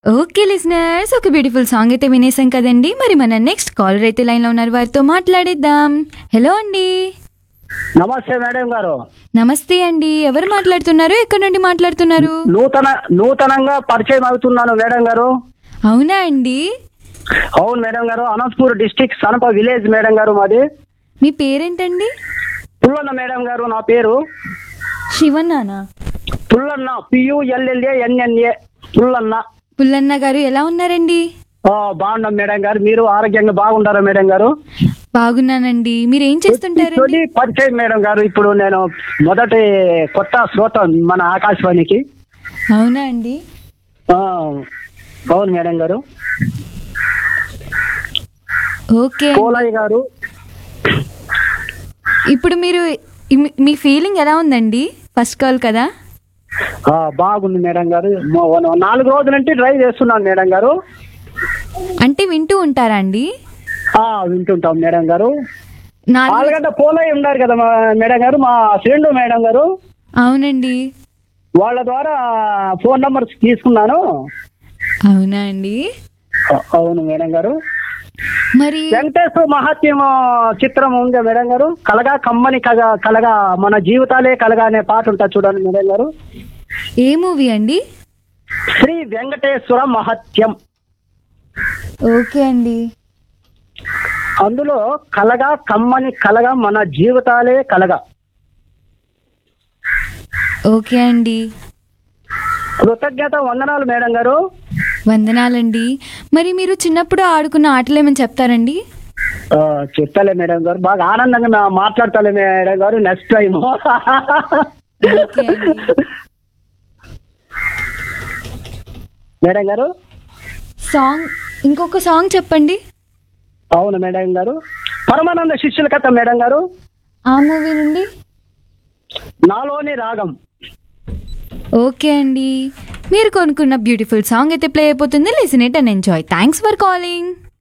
okay listeners ఒక beautiful song అయితే వినేసాం కదండి మరి మన నెక్స్ట్ కాలర్ అయితే లైన్లో ఉన్నారు వారితో మాట్లాడేద్దాం హలో అండి నమస్తే మేడం గారు నమస్తే అండి ఎవరు మాట్లాడుతున్నారు ఎక్కడి నుండి మాట్లాడుతున్నారు నూతన నూతనంగా పరిచయం అవుతున్నాను మేడం గారు అవునా అండి అవును మేడం గారు Anantapur district Sanapa village madam గారు మాది మీ పేరేంటండి పుల్లన్న మేడం గారు నా పేరు శివన్నానా పుల్లన్న పియుఎల్ఎల్ఏ ఎన్ఎన్ఏ పుల్లన్న పుల్లన్న గారు ఎలా ఉన్నారండి ఆ, బాగున్నాం మేడం గారు మీరు ఆరోగ్యంగా బాగుంటారా మేడం గారు బాగున్నానండి మీరు ఏం చేస్తుంటారండి తొలి పరిచయం మేడం గారు ఇప్పుడు నేను మొదటి కొత్త శ్రోత మన ఆకాశవాణికి అవునా అండి ఆ, అవును మేడం గారు ఓకే పోలయ్య గారు ఇప్పుడు మీరు మీ- మీ ఫీలింగ్ ఎలా ఉందండి ఫస్ట్ కాల్ కదా ఆ, బాగుంది మేడం గారు మొ- నాలుగు రోజుల నుంచి డ్రైవ్ చేస్తున్నాను మేడం గారు అంటే వింటూ ఉంటారా అండి ఆ, వింటుంటాం మేడం గారు నాలుగు ఆలుగడ్డ పోలయ్య ఉన్నారు కదా మా మేడం గారు మా ఫ్రెండ్ మేడం గారు అవునండి వాళ్ళ ద్వారా ఫోన్ నంబర్స్ తీసుకున్నాను అవునా అండి అ- అవును మేడం గారు మరి వెంకటేశ్వర మహాత్మ్యం చిత్రం ఉంది మేడం గారు కలగా కమ్మని కలగా కలగా మన జీవితాలే కలగా అనే పాట ఉంటుంది చూడండి మేడం గారు ఏ మూవీ అండి శ్రీ వెంకటేశ్వర మహత్యం ఓకే అండి అందులో కలగా కమ్మని కలగా మన జీవితాలే కలగా ఓకే అండి కృతజ్ఞత వందనాలు మేడం గారు వందనాలండి మరి మీరు చిన్నప్పుడు ఆడుకున్న ఆటలు ఏమైనా చెప్తారండి ఆ, చెప్తాలే మేడం గారు బాగా ఆనందంగా మా- మాట్లాడతాలే మేడం గారు నెక్స్ట్ టైం ఓకే అండి మేడం గారు సాంగ్ ఇంకొక సాంగ్ చెప్పండి అవును మేడం గారు పరమానంద శిష్యుల కథ మేడం గారు ఆ మూవీ నుండి నాలోని రాగం ఓకే అండి మీరు కొనుక్కున్న బ్యూటిఫుల్ సాంగ్ అయితే ప్లే అయిపోతుంది listen it and enjoy thanks for calling